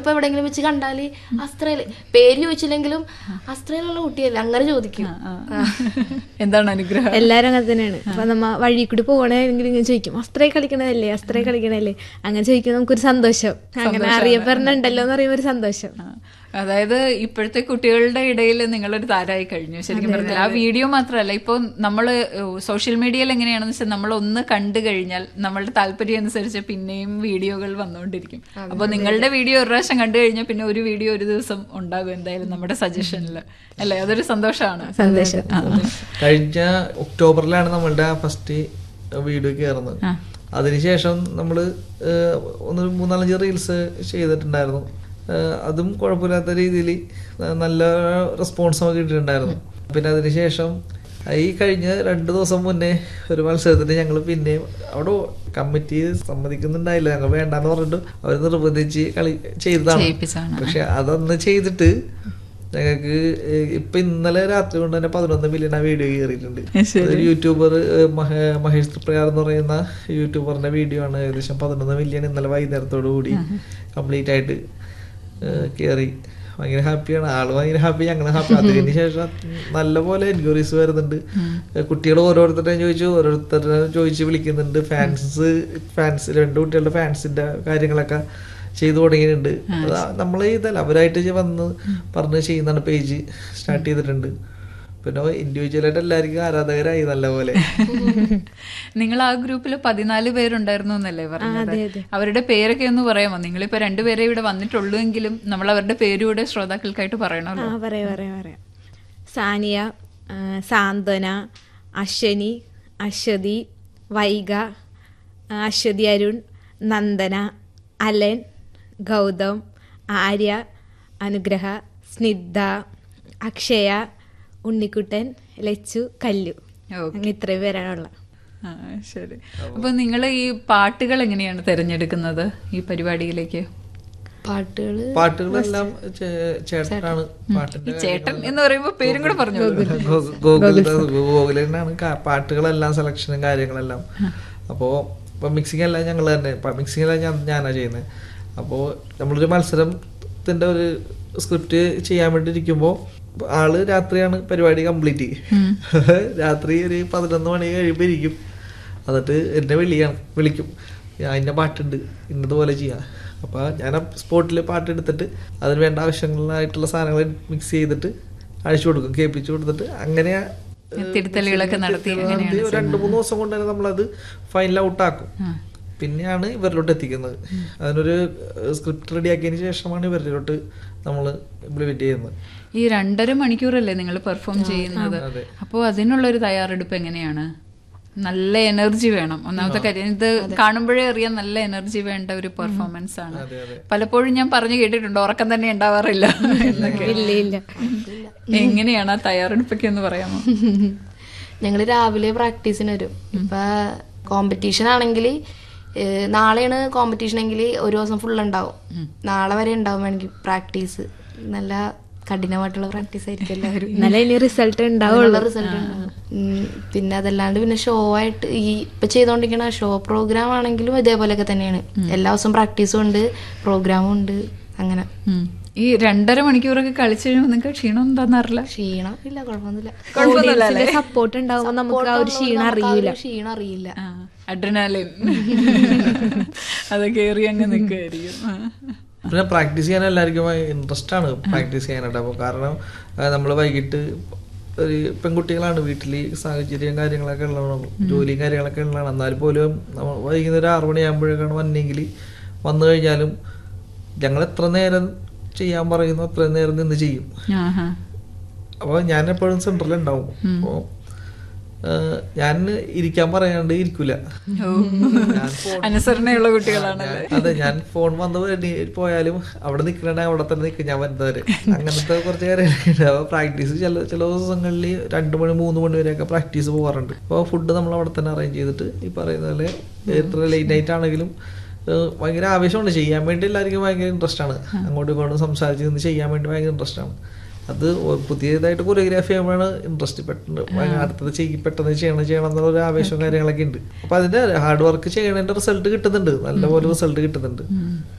നമ്മളിപ്പോ എവിടെയെങ്കിലും വെച്ച് കണ്ടാല് അസ്ത്രയില് പേര് ചോദിച്ചില്ലെങ്കിലും അസ്ത്രയിലുള്ള കുട്ടിയല്ലേ അങ്ങനെ ചോദിക്കും എന്താണ് അനുഗ്രഹം എല്ലാരും അങ്ങനെ തന്നെയാണ് അപ്പൊ നമ്മ വഴി കൂടി പോകണമെങ്കിൽ ഇങ്ങനെ ചോദിക്കും അസ്ത്രേ കളിക്കണതല്ലേ അസ്ത്രേ കളിക്കണതല്ലേ അങ്ങനെ ചോദിക്കുമ്പോൾ നമുക്കൊരു സന്തോഷം അങ്ങനെ അറിയപ്പെടുന്നുണ്ടല്ലോ എന്ന് പറയുമ്പോൾ ഒരു സന്തോഷം ആ. അതായത് ഇപ്പോഴത്തെ കുട്ടികളുടെ ഇടയിൽ നിങ്ങളൊരു താരമായി കഴിഞ്ഞു ശരിക്കും പറഞ്ഞാൽ ആ വീഡിയോ മാത്രമല്ല ഇപ്പോൾ നമ്മൾ സോഷ്യൽ മീഡിയയിൽ എങ്ങനെയാണെന്ന് വെച്ചാൽ നമ്മൾ ഒന്ന് കണ്ടു കഴിഞ്ഞാൽ നമ്മളുടെ താല്പര്യം അനുസരിച്ച് പിന്നെയും വീഡിയോകൾ വന്നുകൊണ്ടിരിക്കും അപ്പോൾ നിങ്ങളുടെ വീഡിയോ ഒരു പ്രാവശ്യം കണ്ടു കഴിഞ്ഞാൽ പിന്നെ ഒരു വീഡിയോ ഒരു ദിവസം ഉണ്ടാകും എന്തായാലും നമ്മുടെ സജഷനിൽ അല്ലേ അതൊരു സന്തോഷമാണ് സന്തോഷം കഴിഞ്ഞ ഒക്ടോബറിലാണ് നമ്മളുടെ ഫസ്റ്റ് വീഡിയോ കയറുന്നത് അതിനുശേഷം നമ്മൾ ഒന്ന് മൂന്നാലഞ്ച് റീൽസ് ചെയ്തിട്ടുണ്ടായിരുന്നു ഏഹ് അതും കുഴപ്പമില്ലാത്ത രീതിയിൽ നല്ല റെസ്പോൺസ് നമുക്ക് കിട്ടിയിട്ടുണ്ടായിരുന്നു പിന്നെ അതിനുശേഷം ഈ കഴിഞ്ഞ രണ്ട് ദിവസം മുന്നേ ഒരു മത്സരത്തിന് ഞങ്ങൾ പിന്നെയും അവിടെ കമ്മിറ്റി സമ്മതിക്കുന്നുണ്ടായില്ല ഞങ്ങൾ വേണ്ടാന്ന് പറഞ്ഞിട്ട് അവർ നിർബന്ധിച്ച് കളി ചെയ്തതാണ് ചെയ്യിപ്പിച്ചതാണ്. പക്ഷെ അതൊന്ന് ചെയ്തിട്ട് ഞങ്ങൾക്ക് ഇപ്പൊ ഇന്നലെ രാത്രി കൊണ്ട് തന്നെ പതിനൊന്ന് മില്യൺ ആ വീഡിയോ കയറിയിട്ടുണ്ട് ഒരു യൂട്യൂബർ മഹേ- മഹേഷ് ത്രിപ്രയാർ എന്ന് പറയുന്ന യൂട്യൂബറിന്റെ വീഡിയോ ആണ് ഏകദേശം പതിനൊന്ന് മില്യൺ ഇന്നലെ വൈകുന്നേരത്തോടു കൂടി കംപ്ലീറ്റ് ആയിട്ട് കയറി ഭയങ്കര ഹാപ്പിയാണ് ആള് ഭയങ്കര ഹാപ്പി ഞങ്ങൾ ഹാപ്പി അതിന് ശേഷം നല്ല പോലെ എൻക്വയറീസ് വരുന്നുണ്ട് കുട്ടികൾ ഓരോരുത്തരുടെയും ചോദിച്ചു ഓരോരുത്തരുടെ ചോദിച്ച് വിളിക്കുന്നുണ്ട് ഫാൻസ് ഫാൻസ് രണ്ട് കുട്ടികളുടെ ഫാൻസിന്റെ കാര്യങ്ങളൊക്കെ ചെയ്തു തുടങ്ങിയിട്ടുണ്ട് അത് നമ്മൾ ചെയ്തല്ല അവരായിട്ട് വന്ന് പറഞ്ഞ് ചെയ്യുന്നതാണ് പേജ് സ്റ്റാർട്ട് ചെയ്തിട്ടുണ്ട് പിന്നെ ഇൻഡിവിജ്വലായിട്ട് എല്ലാവർക്കും ആരാധകരായി നല്ല പോലെ നിങ്ങൾ ആ ഗ്രൂപ്പിൽ പതിനാല് പേരുണ്ടായിരുന്നു എന്നല്ലേ പറഞ്ഞത് അവരുടെ പേരൊക്കെ ഒന്ന് പറയാമോ നിങ്ങളിപ്പോ രണ്ടുപേരെ ഇവിടെ വന്നിട്ടുള്ളൂ എങ്കിലും നമ്മൾ അവരുടെ പേരൂടെ ശ്രോതാക്കൾക്കായിട്ട് ആ പറയണമല്ലോ പറയാം പറയാം പറയാം സാനിയ ആ, സാന്ത്വന അശ്വനി അശ്വതി വൈഗ ആ, അശ്വതി അരുൺ നന്ദന അലൻ ഗൗതം ആര്യ അനുഗ്രഹ സ്നിഗ്ധ അക്ഷയ ഉണ്ണിക്കുട്ടൻ ലച്ചു കല്ലു ഓക്കെ അങ്ങനെ ഇത്രയും പേരാണുള്ളത് ആ ശരി അപ്പൊ നിങ്ങൾ ഈ പാട്ടുകൾ എങ്ങനെയാണ് തിരഞ്ഞെടുക്കുന്നത് ഈ പരിപാടിയിലേക്ക് പാട്ടുകള് പാട്ടുകളെല്ലാം ചേ- ചേട്ടനാണ് പാട്ടിന്റെ ഈ ചേട്ടൻ എന്ന് പറയുമ്പോ പേരും കൂടെ പറഞ്ഞു ഗോകുലനാണ് പാട്ടുകളെല്ലാം സെലക്ഷനും കാര്യങ്ങളെല്ലാം അപ്പോ ഇപ്പൊ മിക്സിംഗ് എല്ലാം ഞങ്ങൾ തന്നെ മിക്സിംഗ് എല്ലാം ഞാൻ ഞാനാ ചെയ്യുന്നത് അപ്പോ നമ്മളൊരു മത്സരത്തിന്റെ ഒരു സ്ക്രിപ്റ്റ് ചെയ്യാൻ വേണ്ടി ഇരിക്കുമ്പോ ആള് രാത്രിയാണ് പരിപാടി കംപ്ലീറ്റ് രാത്രി ഒരു പതിനൊന്ന് മണി കഴിയുമ്പോ ഇരിക്കും എന്നിട്ട് എന്നെ വിളിയാണ് വിളിക്കും ഞാൻ ഇന്ന പാട്ടുണ്ട് ഇന്നതുപോലെ ചെയ്യാം അപ്പോൾ ഞാൻ സ്പോട്ടിൽ പാട്ട് എടുത്തിട്ട് അതിന് വേണ്ട ആവശ്യങ്ങളായിട്ടുള്ള സാധനങ്ങൾ മിക്സ് ചെയ്തിട്ട് അഴിച്ചു കൊടുക്കും കേൾപ്പിച്ചു കൊടുത്തിട്ട് അങ്ങനെ തിരുത്തലുകളൊക്കെ നടത്തി നടത്തി ഒരു രണ്ട് മൂന്ന് ദിവസം കൊണ്ട് തന്നെ നമ്മളത് ഫൈനൽ ഔട്ടാക്കും പിന്നെയാണ് ഇവരിലോട്ട് എത്തിക്കുന്നത് അതിനൊരു സ്ക്രിപ്റ്റ് റെഡിയാക്കിയതിന് ശേഷമാണ് ഇവരിലോട്ട് നമ്മൾ ഇംപ്ലിമെന്റ് ചെയ്യുന്നത് ഈ രണ്ടര മണിക്കൂറല്ലേ നിങ്ങൾ പെർഫോം ചെയ്യുന്നത് അപ്പോൾ അതിനുള്ള ഒരു തയ്യാറെടുപ്പ് എങ്ങനെയാണ് നല്ല എനർജി വേണം ഒന്നാമത്തെ കാര്യം ഇത് കാണുമ്പോഴേ അറിയാൻ നല്ല എനർജി വേണ്ട ഒരു പെർഫോമൻസ് ആണ് പലപ്പോഴും ഞാൻ പറഞ്ഞു കേട്ടിട്ടുണ്ട് ഉറക്കം തന്നെ ഉണ്ടാവാറില്ല എന്നൊക്കെ ഇല്ല ഇല്ല എങ്ങനെയാണ് ആ തയ്യാറെടുപ്പൊക്കെ എന്ന് പറയാമോ ഞങ്ങള് രാവിലെ പ്രാക്ടീസിന് വരും ഇപ്പൊ കോമ്പറ്റീഷൻ ആണെങ്കിൽ നാളെയാണ് കോമ്പറ്റീഷൻ എങ്കിൽ ഒരു ദിവസം ഫുൾ ഉണ്ടാവും നാളെ വരെ ഉണ്ടാവും വേണമെങ്കിൽ പ്രാക്ടീസ് നല്ല കഠിനമായിട്ടുള്ള പ്രാക്ടീസ് ആയിരിക്കും എല്ലാവരും എന്നാലേ ഇനി റിസൾട്ട് ഉണ്ടാവുള്ളൂ റിസൾട്ട് ഉണ്ടാവും ഉം, പിന്നെ അതല്ലാണ്ട് പിന്നെ ഷോ ആയിട്ട് ഈ ഇപ്പൊ ചെയ്തോണ്ടിരിക്കണ ഷോ പ്രോഗ്രാം ആണെങ്കിലും ഇതേപോലെയൊക്കെ തന്നെയാണ് എല്ലാ ദിവസവും പ്രാക്ടീസും ഉണ്ട് പ്രോഗ്രാമും ഉണ്ട് അങ്ങനെ ഉം. ഈ രണ്ടര മണിക്കൂറൊക്കെ കളിച്ചു കഴിയുമ്പോൾ നിങ്ങൾക്ക് ക്ഷീണം എന്താണെന്നറിയില്ല ക്ഷീണം ഇല്ല കുഴപ്പമൊന്നുമില്ല ഓഡിയൻസിന്റെ സപ്പോർട്ട് ഉണ്ടാവുമ്പോൾ നമുക്ക് ആ ഒരു ക്ഷീണം നമുക്ക് ആ ഒരു അറിയൂല ക്ഷീണം അറിയില്ല അഡ്രനാലിൻ അതൊക്കെ ഏറി അങ്ങ് നിൽക്കുമായിരിക്കും ആ. പിന്നെ പ്രാക്ടീസ് ചെയ്യാൻ എല്ലാവർക്കും ഇൻട്രസ്റ്റ് ആണ് പ്രാക്ടീസ് ചെയ്യാനായിട്ട് അപ്പോൾ കാരണം നമ്മൾ വൈകിട്ട് ഒരു പെൺകുട്ടികളാണ് വീട്ടിൽ സാഹചര്യം കാര്യങ്ങളൊക്കെ ഉള്ളതാണ് ജോലിയും കാര്യങ്ങളൊക്കെ ഉള്ളതാണ് എന്നാൽ പോലും നമ്മൾ വൈകുന്നേരം ആറു മണിയാകുമ്പോഴേക്കാണ് വന്നെങ്കിൽ വന്നു കഴിഞ്ഞാലും ഞങ്ങൾ എത്ര നേരം ചെയ്യാൻ പറയുന്നു അത്രയും നേരം നിന്ന് ചെയ്യും ആഹാ. അപ്പോൾ ഞാൻ എപ്പോഴും സെൻറ്ററിൽ ഉണ്ടാവും അപ്പോൾ ഞാൻ ഇരിക്കാൻ പറയാണ്ട് ഇരിക്കൂല ഓ. ഞാൻ phone- അനുസരണയുള്ള കുട്ടികളാണല്ലേ അതെ ഞാൻ ഫോൺ വന്ന് വേണ്ടി- പോയാലും അവിടെ നിൽക്കണേ അവിടെ തന്നെ നിൽക്കും ഞാൻ വരുന്നവര് അങ്ങനത്തെ കുറച്ച് കാര്യങ്ങളുണ്ട് അപ്പൊ പ്രാക്ടീസ് ചില ചില ദിവസങ്ങളിൽ രണ്ട് മണി മൂന്ന് മണി വരെയൊക്കെ പ്രാക്ടീസ് പോകാറുണ്ട് അപ്പോൾ ഫുഡ് നമ്മൾ അവിടെ തന്നെ അറേഞ്ച് ചെയ്തിട്ട് ഈ പറയുന്ന പോലെ എത്ര ലേറ്റ് നൈറ്റ് ആണെങ്കിലും ഏഹ് ഭയങ്കര ആവേശമുണ്ട് ചെയ്യാൻ വേണ്ടി എല്ലാവർക്കും ഭയങ്കര ഇൻട്രസ്റ്റ് ആണ് അങ്ങോട്ടും ഇങ്ങോട്ടും സംസാരിച്ച് നിന്ന് ചെയ്യാൻ വേണ്ടി ഭയങ്കര ഇൻട്രസ്റ്റ് ആണ് അത് ഒ- പുതിയതായിട്ട് കൊറിയോഗ്രാഫി ചെയ്യുമ്പോഴാണ് ഇൻട്രസ്റ്റ് പെട്ടെന്ന് ഭയങ്കര അടുത്തത് ചെയ്യും പെട്ടെന്ന് ചെയ്യണം ചെയ്യണം എന്നുള്ള ഒരു ആവേശവും കാര്യങ്ങളൊക്കെ ഉണ്ട് അപ്പൊ അതിന്റെ ഹാർഡ് വർക്ക് ചെയ്യണതിന്റെ റിസൾട്ട് കിട്ടുന്നുണ്ട് നല്ലപോലെ റിസൾട്ട് കിട്ടുന്നുണ്ട്